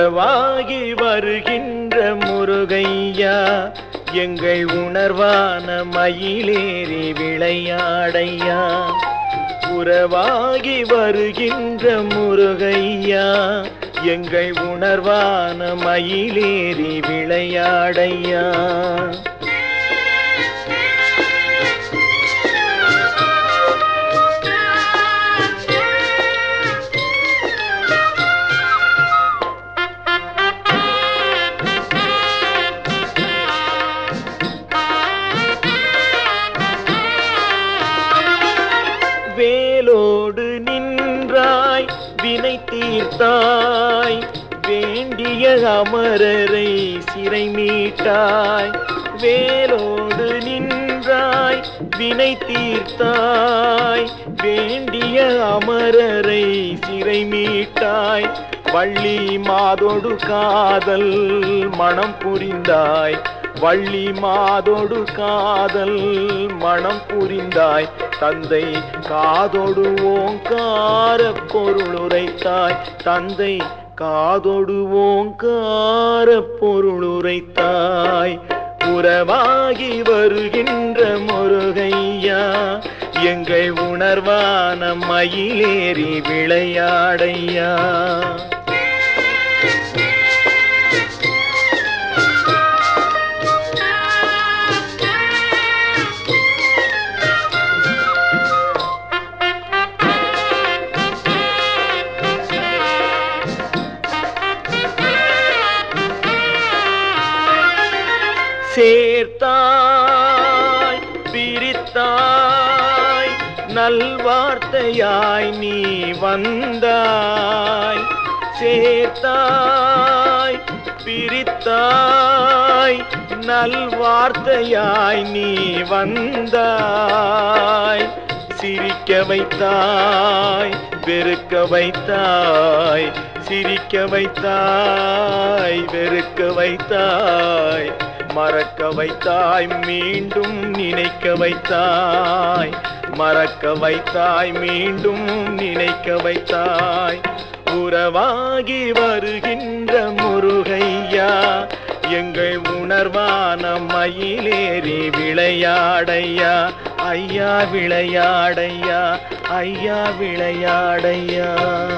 உறவாகி வருகின்ற முருகையா எங்கள் உணர்வான மயிலேறி விளையாடையா உறவாகி வருகின்ற முருகையா எங்கள் உணர்வான மயிலேறி விளையாடையா வேலோடு நின்றாய் வினை தீர்த்தாய் வேண்டிய அமரரை சிறை மீட்டாய் வேலோடு நின்றாய் வினை தீர்த்தாய் வேண்டிய அமரரை சிறை மீட்டாய் வள்ளி மாதொடு காதல் மனம் புரிந்தாய் வள்ளி மாதொடு காதல் மனம் புரிந்தாய் தந்தை காதொடு ஓங்கார பொருளுரைத்தாய் தந்தை காதொடு ஓங்கார பொருளுரைத்தாய் உறவாகி வருகின்ற முருகையா எங்கள் உணர்வான மயிலேறி விளையாடையா சேர்த்தாய் பிரித்தாய் நல்வார்த்தையாய் நீ வந்தாய் சேர்த்தாய் பிரித்தாய் நல்வார்த்தையாய் நீ வந்தாய் சிரிக்க வைத்தாய் வெறுக்க வைத்தாய் சிரிக்க வைத்தாய் வெறுக்க வைத்தாய் மறக்க வைத்தாய் மீண்டும் நினைக்க வைத்தாய் மறக்க வைத்தாய் மீண்டும் நினைக்க வைத்தாய் உறவாகி வருகின்ற முருகையா எங்கள் உணர்வான மயிலேறி விளையாடையா ஐயா விளையாடையா ஐயா விளையாடையா